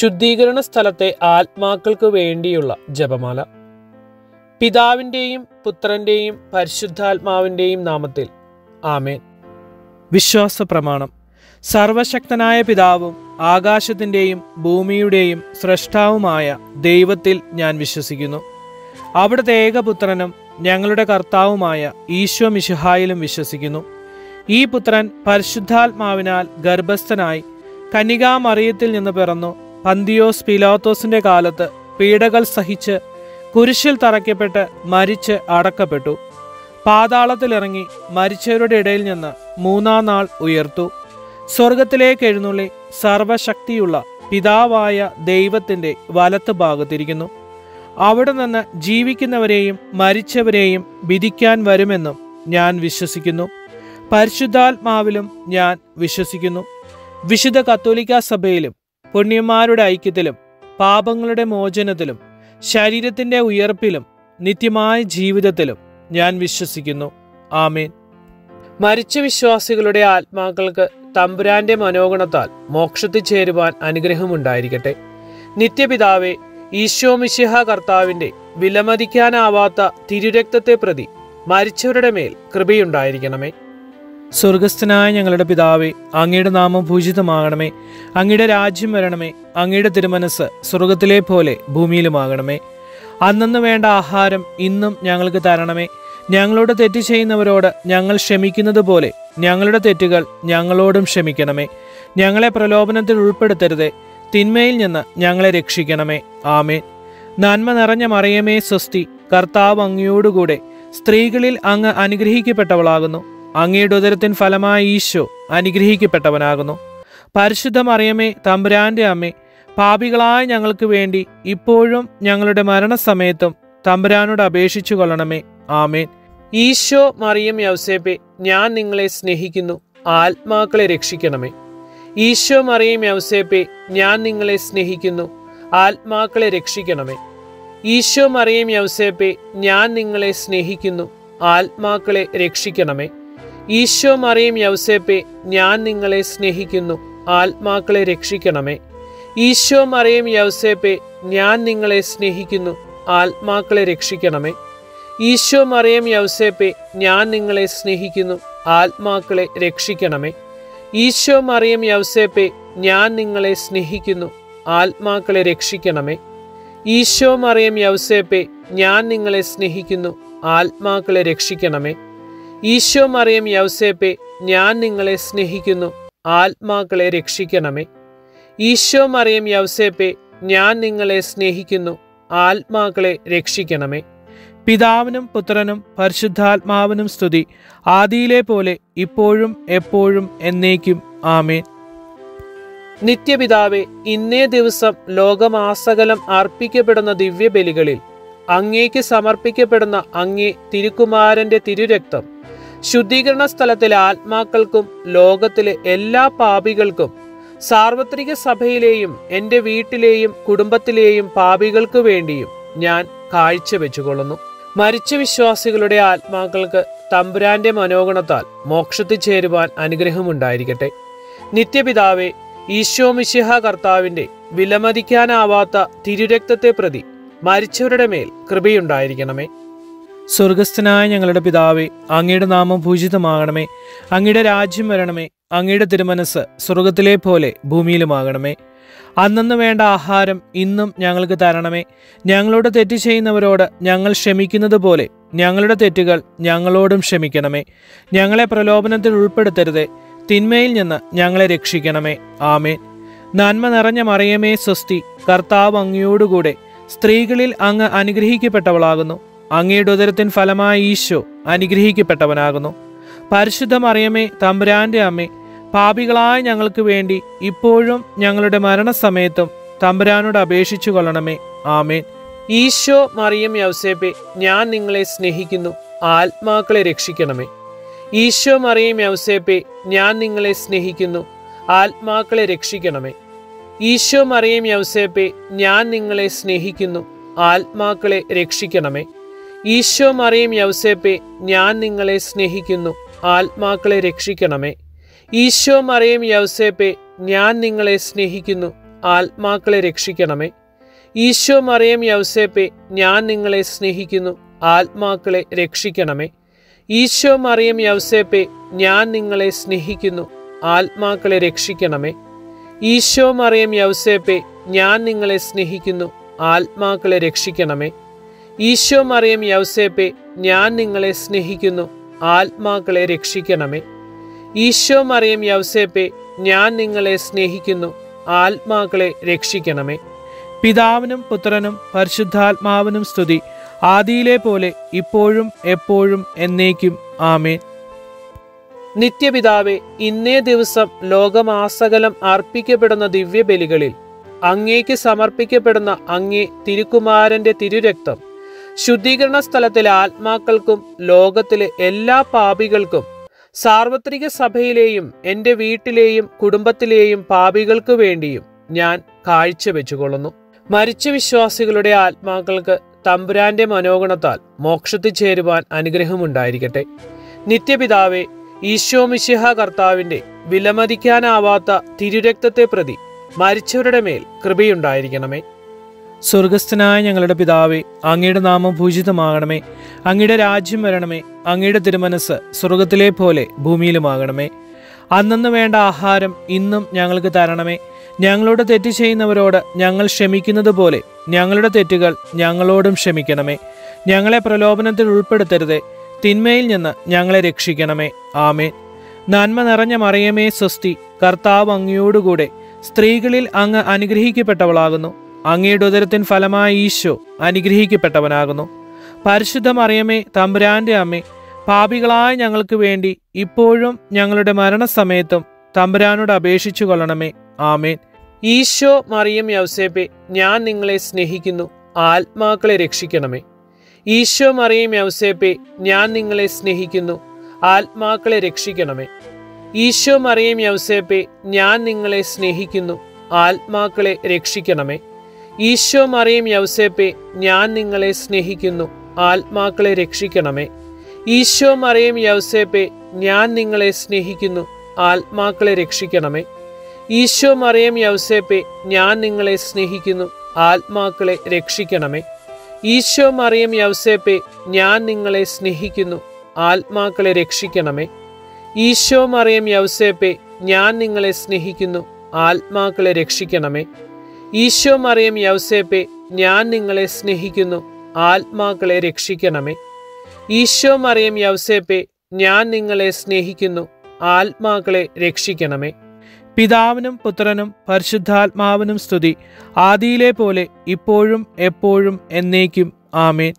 ശുദ്ധീകരണ സ്ഥലത്തെ ആത്മാക്കൾക്ക് വേണ്ടിയുള്ള ജപമാല പിതാവിൻ്റെയും പുത്രൻ്റെയും പരിശുദ്ധാത്മാവിൻ്റെയും നാമത്തിൽ ആമേൻ വിശ്വാസ പ്രമാണം സർവശക്തനായ പിതാവും ആകാശത്തിൻ്റെയും ഭൂമിയുടെയും സൃഷ്ടാവുമായ ദൈവത്തിൽ ഞാൻ വിശ്വസിക്കുന്നു അവിടുത്തെ ഏകപുത്രനും ഞങ്ങളുടെ കർത്താവുമായ ഈശോ മിശിഹായിലും വിശ്വസിക്കുന്നു ഈ പുത്രൻ പരിശുദ്ധാത്മാവിനാൽ ഗർഭസ്ഥനായി കന്യകാമറിയത്തിൽ നിന്ന് പിറന്നു പന്തിയോസ് പിലോത്തോസിന്റെ കാലത്ത് പീഡകൾ സഹിച്ച് കുരിശിൽ തറയ്ക്കപ്പെട്ട് മരിച്ച് അടക്കപ്പെട്ടു പാതാളത്തിലിറങ്ങി മരിച്ചവരുടെ ഇടയിൽ നിന്ന് മൂന്നാം നാൾ ഉയർത്തു സ്വർഗത്തിലേക്ക് എഴുന്നള്ളി സർവശക്തിയുള്ള പിതാവായ ദൈവത്തിന്റെ വലത്ത് ഭാഗത്തിരിക്കുന്നു അവിടെ നിന്ന് ജീവിക്കുന്നവരെയും മരിച്ചവരെയും വിധിക്കാൻ വരുമെന്നും ഞാൻ വിശ്വസിക്കുന്നു പരിശുദ്ധാത്മാവിലും ഞാൻ വിശ്വസിക്കുന്നു വിശുദ്ധ കത്തോലിക്ക സഭയിലും പുണ്യന്മാരുടെ ഐക്യത്തിലും പാപങ്ങളുടെ മോചനത്തിലും ശരീരത്തിന്റെ ഉയർപ്പിലും നിത്യമായ ജീവിതത്തിലും ഞാൻ വിശ്വസിക്കുന്നു ആമേൻ മരിച്ച വിശ്വാസികളുടെ ആത്മാക്കൾക്ക് തമ്പുരാന്റെ മനോഗണത്താൽ മോക്ഷത്തിൽ ചേരുവാൻ അനുഗ്രഹമുണ്ടായിരിക്കട്ടെ നിത്യപിതാവേ ഈശോ മിശിഹ കർത്താവിന്റെ വിലമതിക്കാനാവാത്ത തിരുരക്തത്തെ പ്രതി മരിച്ചവരുടെ മേൽ കൃപയുണ്ടായിരിക്കണമേ സ്വർഗസ്ഥനായ ഞങ്ങളുടെ പിതാവേ അങ്ങയുടെ നാമം പൂജിതമാകണമേ അങ്ങയുടെ രാജ്യം വരണമേ അങ്ങയുടെ തിരുമനസ് സ്വർഗത്തിലെ പോലെ ഭൂമിയിലുമാകണമേ അന്നന്ന് വേണ്ട ആഹാരം ഇന്നും ഞങ്ങൾക്ക് തരണമേ ഞങ്ങളോട് തെറ്റ് ചെയ്യുന്നവരോട് ഞങ്ങൾ ക്ഷമിക്കുന്നത് പോലെ ഞങ്ങളുടെ തെറ്റുകൾ ഞങ്ങളോടും ക്ഷമിക്കണമേ ഞങ്ങളെ പ്രലോഭനത്തിൽ ഉൾപ്പെടുത്തരുതേ തിന്മയിൽ നിന്ന് ഞങ്ങളെ രക്ഷിക്കണമേ ആമേൻ നന്മ നിറഞ്ഞ മറിയമേ സ്വസ്തി കർത്താവ് അങ്ങയോടുകൂടെ സ്ത്രീകളിൽ അങ്ങ് അനുഗ്രഹിക്കപ്പെട്ടവളാകുന്നു അങ്ങയുടെ ഉദരത്തിൻ ഫലമായ ഈശോ അനുഗ്രഹിക്കപ്പെട്ടവനാകുന്നു പരിശുദ്ധ മറിയമേ തമ്പുരാന്റെ അമ്മേ പാപികളായ ഞങ്ങൾക്ക് വേണ്ടി ഇപ്പോഴും ഞങ്ങളുടെ മരണസമയത്തും തമ്പുരാനോട് അപേക്ഷിച്ചു കൊള്ളണമേ ആമേൻ ഈശോ മറിയം യൗസേപ്പെ ഞാൻ നിങ്ങളെ സ്നേഹിക്കുന്നു ആത്മാക്കളെ രക്ഷിക്കണമേ ഈശോ മറിയം യൗസേപ്പെ ഞാൻ നിങ്ങളെ സ്നേഹിക്കുന്നു ആത്മാക്കളെ രക്ഷിക്കണമേ ഈശോ മറിയം യൗസേപ്പെ ഞാൻ നിങ്ങളെ സ്നേഹിക്കുന്നു ആത്മാക്കളെ രക്ഷിക്കണമേ ഈശോ മറിയം യൗസേപ്പെ ഞാൻ നിങ്ങളെ സ്നേഹിക്കുന്നു ആത്മാക്കളെ രക്ഷിക്കണമേ ഈശോ മറിയം യൗസേപ്പെ ഞാൻ നിങ്ങളെ സ്നേഹിക്കുന്നു ആത്മാക്കളെ രക്ഷിക്കണമേ ഈശോ മറിയം യൗസേപ്പെ ഞാൻ നിങ്ങളെ സ്നേഹിക്കുന്നു ആത്മാക്കളെ രക്ഷിക്കണമേ ഈശോ മറിയം യൗസേപ്പെ ഞാൻ നിങ്ങളെ സ്നേഹിക്കുന്നു ആത്മാക്കളെ രക്ഷിക്കണമേ ഈശോ മറിയം യൗസേപ്പെ ഞാൻ നിങ്ങളെ സ്നേഹിക്കുന്നു ആത്മാക്കളെ രക്ഷിക്കണമേ ഈശോ മറിയം യൗസേപ്പെ ഞാൻ നിങ്ങളെ സ്നേഹിക്കുന്നു ആത്മാക്കളെ രക്ഷിക്കണമേ ഈശോ മറിയം യൗസേപ്പെ ഞാൻ നിങ്ങളെ സ്നേഹിക്കുന്നു ആത്മാക്കളെ രക്ഷിക്കണമേ പിതാവിനും പുത്രനും പരിശുദ്ധാത്മാവിനും സ്തുതി ആദിയിലെ പോലെ ഇപ്പോഴും എപ്പോഴും എന്നേക്കും ആമേൻ നിത്യപിതാവെ ഇന്നേ ദിവസം ലോകമാസകലം അർപ്പിക്കപ്പെടുന്ന ദിവ്യബലികളിൽ അങ്ങേക്ക് സമർപ്പിക്കപ്പെടുന്ന അങ്ങേ തിരുക്കുമാരന്റെ തിരുരക്തം ശുദ്ധീകരണ സ്ഥലത്തിലെ ആത്മാക്കൾക്കും ലോകത്തിലെ എല്ലാ പാപികൾക്കും സാർവത്രിക സഭയിലെയും എൻ്റെ വീട്ടിലെയും കുടുംബത്തിലെയും പാപികൾക്ക് വേണ്ടിയും ഞാൻ കാഴ്ചവെച്ചുകൊള്ളുന്നു മരിച്ച വിശ്വാസികളുടെ ആത്മാക്കൾക്ക് തമ്പുരാന്റെ മനോഗണത്താൽ മോക്ഷത്തിൽ ചേരുവാൻ അനുഗ്രഹമുണ്ടായിരിക്കട്ടെ നിത്യപിതാവെ ഈശോ മിശിഹ കർത്താവിന്റെ വിലമതിക്കാനാവാത്ത തിരുരക്തത്തെ പ്രതി മരിച്ചവരുടെ മേൽ കൃപയുണ്ടായിരിക്കണമേ സ്വർഗസ്ഥനായ ഞങ്ങളുടെ പിതാവേ അങ്ങയുടെ നാമം പൂജിതമാകണമേ അങ്ങയുടെ രാജ്യം വരണമേ അങ്ങയുടെ തിരുമനസ് സ്വർഗത്തിലെ പോലെ ഭൂമിയിലുമാകണമേ അന്നന്ന് വേണ്ട ആഹാരം ഇന്നും ഞങ്ങൾക്ക് തരണമേ ഞങ്ങളോട് തെറ്റ് ചെയ്യുന്നവരോട് ഞങ്ങൾ ക്ഷമിക്കുന്നത് പോലെ ഞങ്ങളുടെ തെറ്റുകൾ ഞങ്ങളോടും ക്ഷമിക്കണമേ ഞങ്ങളെ പ്രലോഭനത്തിൽ ഉൾപ്പെടുത്തരുതേ തിന്മയിൽ നിന്ന് ഞങ്ങളെ രക്ഷിക്കണമേ ആമേൻ നന്മ നിറഞ്ഞ മറിയമേ സ്വസ്തി കർത്താവ് അങ്ങയോടുകൂടെ സ്ത്രീകളിൽ അങ്ങ് അനുഗ്രഹിക്കപ്പെട്ടവളാകുന്നു അങ്ങയുടെ ഉദരത്തിൻ ഫലമായ ഈശോ അനുഗ്രഹിക്കപ്പെട്ടവനാകുന്നു പരിശുദ്ധ മറിയമേ തമ്പുരാന്റെ അമ്മേ പാപികളായ ഞങ്ങൾക്ക് വേണ്ടി ഇപ്പോഴും ഞങ്ങളുടെ മരണസമയത്തും തമ്പുരാനോട് അപേക്ഷിച്ചു കൊള്ളണമേ ആമേൻ ഈശോ മറിയം യൗസേപ്പെ ഞാൻ നിങ്ങളെ സ്നേഹിക്കുന്നു ആത്മാക്കളെ രക്ഷിക്കണമേ ഈശോ മറിയം യൗസേപ്പെ ഞാൻ നിങ്ങളെ സ്നേഹിക്കുന്നു ആത്മാക്കളെ രക്ഷിക്കണമേ ഈശോ മറിയം യൗസേപ്പെ ഞാൻ നിങ്ങളെ സ്നേഹിക്കുന്നു ആത്മാക്കളെ രക്ഷിക്കണമേ ഈശോ മറിയം യൗസേപ്പെ ഞാൻ നിങ്ങളെ സ്നേഹിക്കുന്നു ആത്മാക്കളെ രക്ഷിക്കണമേ ഈശോ മറിയം യൗസേപ്പെ ഞാൻ നിങ്ങളെ സ്നേഹിക്കുന്നു ആത്മാക്കളെ രക്ഷിക്കണമേ ഈശോ മറിയം യൗസേപ്പെ ഞാൻ നിങ്ങളെ സ്നേഹിക്കുന്നു ആത്മാക്കളെ രക്ഷിക്കണമേ ഈശോ മറിയം യൗസേപ്പെ ഞാൻ നിങ്ങളെ സ്നേഹിക്കുന്നു ആത്മാക്കളെ രക്ഷിക്കണമേ ഈശോ മറിയം യൗസേപ്പെ ഞാൻ നിങ്ങളെ സ്നേഹിക്കുന്നു ആത്മാക്കളെ രക്ഷിക്കണമേ ഈശോ മറിയം യൗസേപ്പെ ഞാൻ നിങ്ങളെ സ്നേഹിക്കുന്നു ആത്മാക്കളെ രക്ഷിക്കണമേ ഈശോ മറിയം യൗസേപ്പെ ഞാൻ നിങ്ങളെ സ്നേഹിക്കുന്നു ആത്മാക്കളെ രക്ഷിക്കണമേ പിതാവിനും പുത്രനും പരിശുദ്ധാത്മാവിനും സ്തുതി ആദിയിലെ പോലെ ഇപ്പോഴും എപ്പോഴും എന്നേക്കും ആമേൻ നിത്യപിതാവെ ഇന്നേ ദിവസം ലോകമാസകലം അർപ്പിക്കപ്പെടുന്ന ദിവ്യബലികളിൽ അങ്ങേക്ക് സമർപ്പിക്കപ്പെടുന്ന അങ്ങേ തിരുക്കുമാരന്റെ തിരുരക്തം ശുദ്ധീകരണ സ്ഥലത്തിലെ ആത്മാക്കൾക്കും ലോകത്തിലെ എല്ലാ പാപികൾക്കും സാർവത്രിക സഭയിലെയും എൻ്റെ വീട്ടിലെയും കുടുംബത്തിലെയും പാപികൾക്കു വേണ്ടിയും ഞാൻ കാഴ്ചവെച്ചുകൊള്ളുന്നു മരിച്ച വിശ്വാസികളുടെ ആത്മാക്കൾക്ക് തമ്പുരാന്റെ മനോഗണത്താൽ മോക്ഷത്തിൽ ചേരുവാൻ അനുഗ്രഹമുണ്ടായിരിക്കട്ടെ നിത്യപിതാവെ ഈശോ മിശിഹ കർത്താവിന്റെ വിലമതിക്കാനാവാത്ത തിരുരക്തത്തെ പ്രതി മരിച്ചവരുടെ മേൽ കൃപയുണ്ടായിരിക്കണമേ സ്വർഗസ്ഥനായ ഞങ്ങളുടെ പിതാവേ അങ്ങയുടെ നാമം പൂജിതമാകണമേ അങ്ങയുടെ രാജ്യം വരണമേ അങ്ങയുടെ തിരുമനസ് സ്വർഗത്തിലെ പോലെ ഭൂമിയിലുമാകണമേ അന്നന്ന് വേണ്ട ആഹാരം ഇന്നും ഞങ്ങൾക്ക് തരണമേ ഞങ്ങളോട് തെറ്റ് ചെയ്യുന്നവരോട് ഞങ്ങൾ ക്ഷമിക്കുന്നത് പോലെ ഞങ്ങളുടെ തെറ്റുകൾ ഞങ്ങളോടും ക്ഷമിക്കണമേ ഞങ്ങളെ പ്രലോഭനത്തിൽ ഉൾപ്പെടുത്തരുതേ തിന്മയിൽ നിന്ന് ഞങ്ങളെ രക്ഷിക്കണമേ ആമേൻ നന്മ നിറഞ്ഞ മറിയമേ സ്വസ്തി കർത്താവ് അങ്ങയോടുകൂടെ സ്ത്രീകളിൽ അങ്ങ് അനുഗ്രഹിക്കപ്പെട്ടവളാകുന്നു അങ്ങയുടെ ഉദരത്തിൻ ഫലമായി ഈശോ അനുഗ്രഹിക്കപ്പെട്ടവനാകുന്നു പരിശുദ്ധ മറിയമേ തമ്പുരാന്റെ അമ്മേ പാപികളായ ഞങ്ങൾക്ക് വേണ്ടി ഇപ്പോഴും ഞങ്ങളുടെ മരണസമയത്തും തമ്പുരാനോട് അപേക്ഷിച്ചു കൊള്ളണമേ ആമേൻ ഈശോ മറിയം യൗസേപ്പെ ഞാൻ നിങ്ങളെ സ്നേഹിക്കുന്നു ആത്മാക്കളെ രക്ഷിക്കണമേ ഈശോ മറിയം യൗസേപ്പെ ഞാൻ നിങ്ങളെ സ്നേഹിക്കുന്നു ആത്മാക്കളെ രക്ഷിക്കണമേ ഈശോ മറിയം യൗസേപ്പെ ഞാൻ നിങ്ങളെ സ്നേഹിക്കുന്നു ആത്മാക്കളെ രക്ഷിക്കണമേ ഈശോ മറിയം യൗസേപ്പെ ഞാൻ നിങ്ങളെ സ്നേഹിക്കുന്നു ആത്മാക്കളെ രക്ഷിക്കണമേ ഈശോ മറിയം യൗസേപ്പെ ഞാൻ നിങ്ങളെ സ്നേഹിക്കുന്നു ആത്മാക്കളെ രക്ഷിക്കണമേ ഈശോ മറിയം യൗസേപ്പെ ഞാൻ നിങ്ങളെ സ്നേഹിക്കുന്നു ആത്മാക്കളെ രക്ഷിക്കണമേ ഈശോ മറിയം യൗസേപ്പെ ഞാൻ നിങ്ങളെ സ്നേഹിക്കുന്നു ആത്മാക്കളെ രക്ഷിക്കണമേ ഈശോ മറിയം യൗസേപ്പെ ഞാൻ നിങ്ങളെ സ്നേഹിക്കുന്നു ആത്മാക്കളെ രക്ഷിക്കണമേ ഈശോ മറിയം യൗസേപ്പെ ഞാൻ നിങ്ങളെ സ്നേഹിക്കുന്നു ആത്മാക്കളെ രക്ഷിക്കണമേ ഈശോ മറിയം യൗസേപ്പെ ഞാൻ നിങ്ങളെ സ്നേഹിക്കുന്നു ആത്മാക്കളെ രക്ഷിക്കണമേ പിതാവിനും പുത്രനും പരിശുദ്ധാത്മാവിനും സ്തുതി ആദിയിലെ പോലെ ഇപ്പോഴും എപ്പോഴും എന്നേക്കും ആമേൻ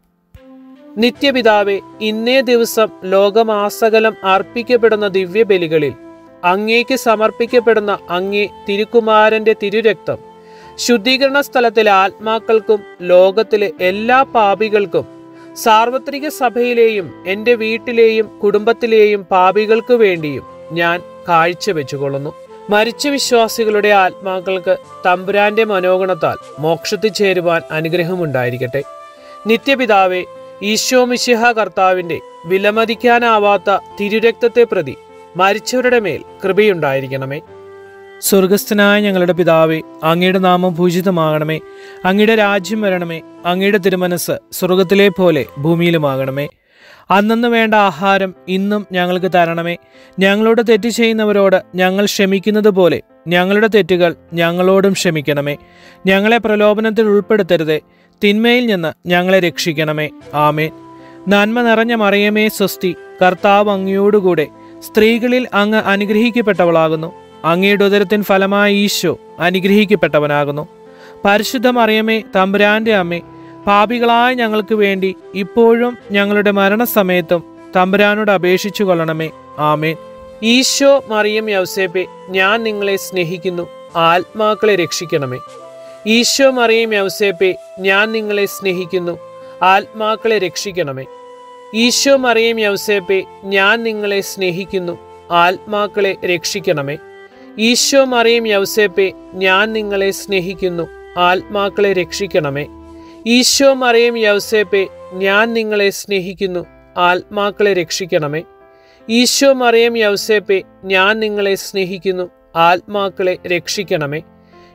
നിത്യപിതാവെ ഇന്നേ ദിവസം ലോകമാസകലം അർപ്പിക്കപ്പെടുന്ന ദിവ്യബലികളിൽ അങ്ങേക്ക് സമർപ്പിക്കപ്പെടുന്ന അങ്ങേ തിരുക്കുമാരന്റെ തിരുരക്തം ശുദ്ധീകരണ സ്ഥലത്തിലെ ആത്മാക്കൾക്കും ലോകത്തിലെ എല്ലാ പാപികൾക്കും സാർവത്രിക സഭയിലെയും എൻ്റെ വീട്ടിലെയും കുടുംബത്തിലെയും പാപികൾക്കു വേണ്ടിയും ഞാൻ കാഴ്ചവെച്ചുകൊള്ളുന്നു മരിച്ച വിശ്വാസികളുടെ ആത്മാക്കൾക്ക് തമ്പുരാന്റെ മനോഗണത്താൽ മോക്ഷത്തിൽ ചേരുവാൻ അനുഗ്രഹമുണ്ടായിരിക്കട്ടെ നിത്യപിതാവെ ഈശോ മിശിഹ കർത്താവിന്റെ വിലമതിക്കാനാവാത്ത തിരുരക്തത്തെ പ്രതി മരിച്ചവരുടെ മേൽ കൃപയുണ്ടായിരിക്കണമേ സ്വർഗസ്ഥനായ ഞങ്ങളുടെ പിതാവേ അങ്ങയുടെ നാമം പൂജിതമാകണമേ അങ്ങയുടെ രാജ്യം വരണമേ അങ്ങയുടെ തിരുമനസ് സ്വർഗത്തിലെ പോലെ ഭൂമിയിലുമാകണമേ അന്നന്ന് വേണ്ട ആഹാരം ഇന്നും ഞങ്ങൾക്ക് തരണമേ ഞങ്ങളോട് തെറ്റ് ചെയ്യുന്നവരോട് ഞങ്ങൾ ക്ഷമിക്കുന്നത് പോലെ ഞങ്ങളുടെ തെറ്റുകൾ ഞങ്ങളോടും ക്ഷമിക്കണമേ ഞങ്ങളെ പ്രലോഭനത്തിൽ ഉൾപ്പെടുത്തരുതേ തിന്മയിൽ നിന്ന് ഞങ്ങളെ രക്ഷിക്കണമേ ആമേൻ നന്മ നിറഞ്ഞ മറിയമേ സ്വസ്തി കർത്താവ് അങ്ങയോടുകൂടെ സ്ത്രീകളിൽ അങ്ങ് അനുഗ്രഹിക്കപ്പെട്ടവളാകുന്നു അങ്ങയുടെ ഉദരത്തിൻ ഫലമായി ഈശോ അനുഗ്രഹിക്കപ്പെട്ടവനാകുന്നു പരിശുദ്ധ മറിയമേ തമ്പുരാന്റെ അമ്മേ പാപികളായ ഞങ്ങൾക്ക് വേണ്ടി ഇപ്പോഴും ഞങ്ങളുടെ മരണസമയത്തും തമ്പുരാനോട് അപേക്ഷിച്ചു കൊള്ളണമേ ആമേൻ ഈശോ മറിയം യൗസേപ്പെ ഞാൻ നിങ്ങളെ സ്നേഹിക്കുന്നു ആത്മാക്കളെ രക്ഷിക്കണമേ ഈശോ മറിയം യൗസേപ്പെ ഞാൻ നിങ്ങളെ സ്നേഹിക്കുന്നു ആത്മാക്കളെ രക്ഷിക്കണമേ ഈശോ മറിയം യൗസേപ്പെ ഞാൻ നിങ്ങളെ സ്നേഹിക്കുന്നു ആത്മാക്കളെ രക്ഷിക്കണമേ ഈശോ മറിയം യൗസേപ്പെ ഞാൻ നിങ്ങളെ സ്നേഹിക്കുന്നു ആത്മാക്കളെ രക്ഷിക്കണമേ ഈശോ മറിയം യൗസേപ്പെ ഞാൻ നിങ്ങളെ സ്നേഹിക്കുന്നു ആത്മാക്കളെ രക്ഷിക്കണമേ ഈശോ മറിയം യൗസേപ്പെ ഞാൻ നിങ്ങളെ സ്നേഹിക്കുന്നു ആത്മാക്കളെ രക്ഷിക്കണമേ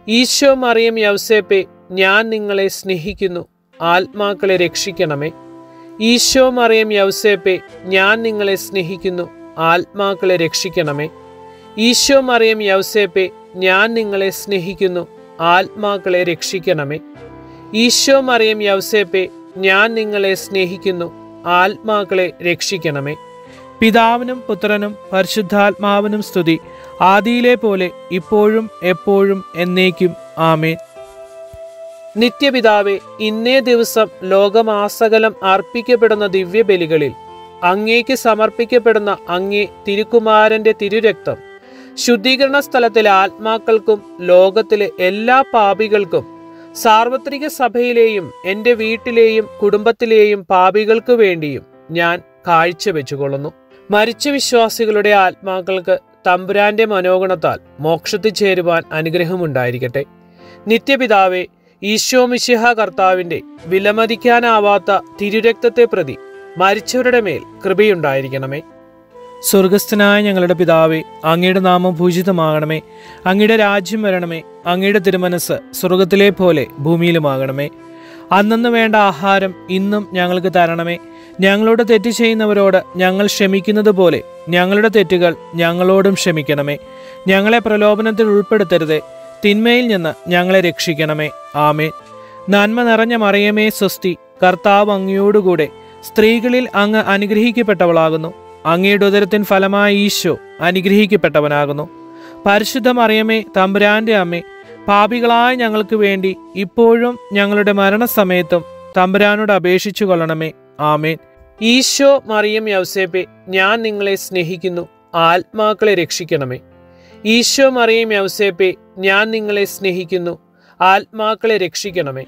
ഈശോ മറിയം യൗസേപ്പെ ഞാൻ നിങ്ങളെ സ്നേഹിക്കുന്നു ആത്മാക്കളെ രക്ഷിക്കണമേ ഈശോ മറിയം യൗസേപ്പെ ഞാൻ നിങ്ങളെ സ്നേഹിക്കുന്നു ആത്മാക്കളെ രക്ഷിക്കണമേ ഈശോ മറിയം യൗസേപ്പെ ഞാൻ നിങ്ങളെ സ്നേഹിക്കുന്നു ആത്മാക്കളെ രക്ഷിക്കണമേ ഈശോ മറിയം യൗസേപ്പെ ഞാൻ നിങ്ങളെ സ്നേഹിക്കുന്നു ആത്മാക്കളെ രക്ഷിക്കണമേ പിതാവിനും പുത്രനും പരിശുദ്ധാത്മാവിനും സ്തുതി ആദിയിലെ പോലെ ഇപ്പോഴും എപ്പോഴും എന്നേക്കും ആമേൻ നിത്യപിതാവെ ഇന്നേ ദിവസം ലോകമാസകലം അർപ്പിക്കപ്പെടുന്ന ദിവ്യബലികളിൽ അങ്ങേക്ക് സമർപ്പിക്കപ്പെടുന്ന അങ്ങേ തിരുക്കുമാരന്റെ തിരുരക്തം ശുദ്ധീകരണ സ്ഥലത്തിലെ ആത്മാക്കൾക്കും ലോകത്തിലെ എല്ലാ പാപികൾക്കും സാർവത്രിക സഭയിലെയും എൻ്റെ വീട്ടിലെയും കുടുംബത്തിലെയും പാപികൾക്കു വേണ്ടിയും ഞാൻ കാഴ്ചവെച്ചുകൊള്ളുന്നു മരിച്ച വിശ്വാസികളുടെ ആത്മാക്കൾക്ക് തമ്പുരാന്റെ മനോഗണത്താൽ മോക്ഷത്തിൽ ചേരുവാൻ അനുഗ്രഹമുണ്ടായിരിക്കട്ടെ നിത്യപിതാവെ ഈശോ മിശിഹ കർത്താവിന്റെ വിലമതിക്കാനാവാത്ത തിരുരക്തത്തെ പ്രതി മരിച്ചവരുടെ മേൽ കൃപയുണ്ടായിരിക്കണമേ സ്വർഗസ്ഥനായ ഞങ്ങളുടെ പിതാവേ അങ്ങയുടെ നാമം പൂജിതമാകണമേ അങ്ങയുടെ രാജ്യം വരണമേ അങ്ങയുടെ തിരുമനസ് സ്വർഗത്തിലെ പോലെ ഭൂമിയിലുമാകണമേ അന്നന്ന് വേണ്ട ആഹാരം ഇന്നും ഞങ്ങൾക്ക് തരണമേ ഞങ്ങളോട് തെറ്റ് ചെയ്യുന്നവരോട് ഞങ്ങൾ ക്ഷമിക്കുന്നത് പോലെ ഞങ്ങളുടെ തെറ്റുകൾ ഞങ്ങളോടും ക്ഷമിക്കണമേ ഞങ്ങളെ പ്രലോഭനത്തിൽ ഉൾപ്പെടുത്തരുതേ തിന്മയിൽ നിന്ന് ഞങ്ങളെ രക്ഷിക്കണമേ ആമേൻ നന്മ നിറഞ്ഞ മറിയമേ സ്വസ്തി കർത്താവ് അങ്ങയോടുകൂടെ സ്ത്രീകളിൽ അങ്ങ് അനുഗ്രഹിക്കപ്പെട്ടവളാകുന്നു അങ്ങയുടെ ഉദരത്തിൻ ഫലമായ ഈശോ അനുഗ്രഹിക്കപ്പെട്ടവനാകുന്നു പരിശുദ്ധ മറിയമേ തമ്പുരാന്റെ അമ്മേ പാപികളായ ഞങ്ങൾക്ക് വേണ്ടി ഇപ്പോഴും ഞങ്ങളുടെ മരണസമയത്തും തമ്പുരാനോട് അപേക്ഷിച്ചു കൊള്ളണമേ ആമേൻ ഈശോ മറിയം യൗസേപ്പെ ഞാൻ നിങ്ങളെ സ്നേഹിക്കുന്നു ആത്മാക്കളെ രക്ഷിക്കണമേ ഈശോ മറിയം യൗസേപ്പെ ഞാൻ നിങ്ങളെ സ്നേഹിക്കുന്നു ആത്മാക്കളെ രക്ഷിക്കണമേ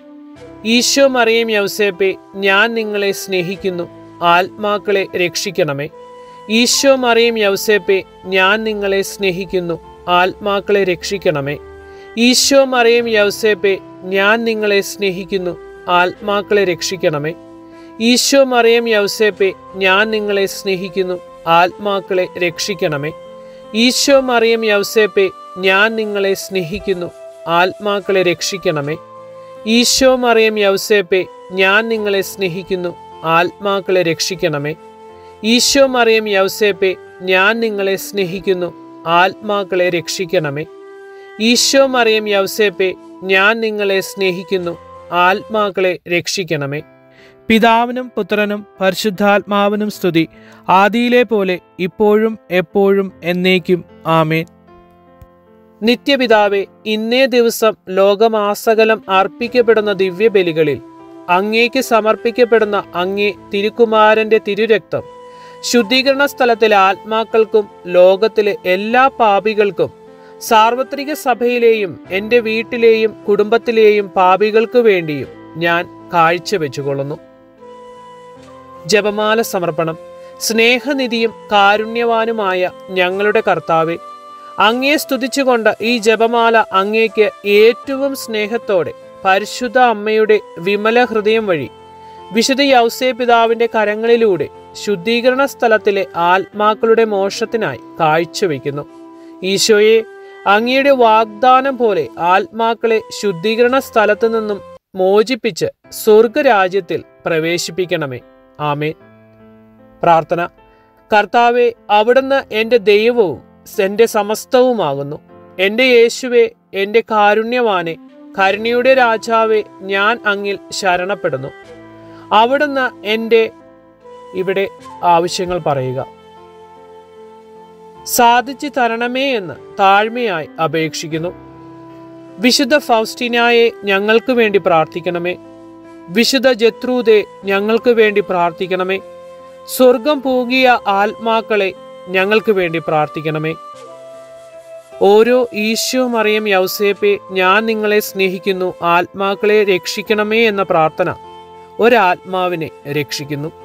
ഈശോ മറിയം യൗസേപ്പെ ഞാൻ നിങ്ങളെ സ്നേഹിക്കുന്നു ആത്മാക്കളെ രക്ഷിക്കണമേ ഈശോ മറിയം യൗസേപ്പെ ഞാൻ നിങ്ങളെ സ്നേഹിക്കുന്നു ആത്മാക്കളെ രക്ഷിക്കണമേ ഈശോ മറിയം യൗസേപ്പെ ഞാൻ നിങ്ങളെ സ്നേഹിക്കുന്നു ആത്മാക്കളെ രക്ഷിക്കണമേ ഈശോ മറിയം യൗസേപ്പെ ഞാൻ നിങ്ങളെ സ്നേഹിക്കുന്നു ആത്മാക്കളെ രക്ഷിക്കണമേ ഈശോ മറിയം യൗസേപ്പെ ഞാൻ നിങ്ങളെ സ്നേഹിക്കുന്നു ആത്മാക്കളെ രക്ഷിക്കണമേ ഈശോ മറിയം യൗസേപ്പെ ഞാൻ നിങ്ങളെ സ്നേഹിക്കുന്നു ആത്മാക്കളെ രക്ഷിക്കണമേ ഈശോ മറിയം യൗസേപ്പെ ഞാൻ നിങ്ങളെ സ്നേഹിക്കുന്നു ആത്മാക്കളെ രക്ഷിക്കണമേ ഈശോ മറിയം യൗസേപ്പെ ഞാൻ നിങ്ങളെ സ്നേഹിക്കുന്നു ആത്മാക്കളെ രക്ഷിക്കണമേ പിതാവിനും പുത്രനും പരിശുദ്ധാത്മാവിനും സ്തുതി ആദിയിലെ പോലെ ഇപ്പോഴും എപ്പോഴും എന്നേക്കും ആമേൻ നിത്യപിതാവെ ഇന്നേ ദിവസം ലോകമാസകലം അർപ്പിക്കപ്പെടുന്ന ദിവ്യബലികളിൽ അങ്ങേക്ക് സമർപ്പിക്കപ്പെടുന്ന അങ്ങേ തിരുക്കുമാരന്റെ തിരുരക്തം ശുദ്ധീകരണ സ്ഥലത്തിലെ ആത്മാക്കൾക്കും ലോകത്തിലെ എല്ലാ പാപികൾക്കും സാർവത്രിക സഭയിലെയും എൻ്റെ വീട്ടിലെയും കുടുംബത്തിലെയും പാപികൾക്കു വേണ്ടിയും ഞാൻ കാഴ്ചവെച്ചുകൊള്ളുന്നു ജപമാല സമർപ്പണം സ്നേഹനിധിയും കാരുണ്യവാനുമായ ഞങ്ങളുടെ കർത്താവെ അങ്ങയെ സ്തുതിച്ചുകൊണ്ട് ഈ ജപമാല അങ്ങേക്ക് ഏറ്റവും സ്നേഹത്തോടെ പരിശുദ്ധ അമ്മയുടെ വിമല ഹൃദയം വഴി വിശുദ്ധ യൗസേ പിതാവിന്റെ കരങ്ങളിലൂടെ ശുദ്ധീകരണ സ്ഥലത്തിലെ ആത്മാക്കളുടെ മോക്ഷത്തിനായി കാഴ്ചവെക്കുന്നു ഈശോയെ അങ്ങയുടെ വാഗ്ദാനം പോലെ ആത്മാക്കളെ ശുദ്ധീകരണ സ്ഥലത്തു നിന്നും മോചിപ്പിച്ച് സ്വർഗരാജ്യത്തിൽ പ്രവേശിപ്പിക്കണമേ ആമേൻ പ്രാർത്ഥന കർത്താവെ അവിടുന്ന് എൻ്റെ ദൈവവും എൻ്റെ സമസ്തവുമാകുന്നു എൻ്റെ യേശുവെ എൻ്റെ കാരുണ്യവാനെ കരുണയുടെ രാജാവെ ഞാൻ അങ്ങിൽ ശരണപ്പെടുന്നു അവിടുന്ന് എൻ്റെ ഇവിടെ ആവശ്യങ്ങൾ പറയുക സാധിച്ചു തരണമേ എന്ന് താഴ്മയായി അപേക്ഷിക്കുന്നു വിശുദ്ധ ഫൗസ്റ്റിനായെ ഞങ്ങൾക്ക് വേണ്ടി പ്രാർത്ഥിക്കണമേ വിശുദ്ധ ജത്രൂതെ ഞങ്ങൾക്ക് വേണ്ടി പ്രാർത്ഥിക്കണമേ സ്വർഗം പൂകിയ ആത്മാക്കളെ ഞങ്ങൾക്ക് വേണ്ടി പ്രാർത്ഥിക്കണമേ ഓരോ ഈശോ മറിയം യൗസേപ്പെ ഞാൻ നിങ്ങളെ സ്നേഹിക്കുന്നു ആത്മാക്കളെ രക്ഷിക്കണമേ എന്ന പ്രാർത്ഥന ഒരാത്മാവിനെ രക്ഷിക്കുന്നു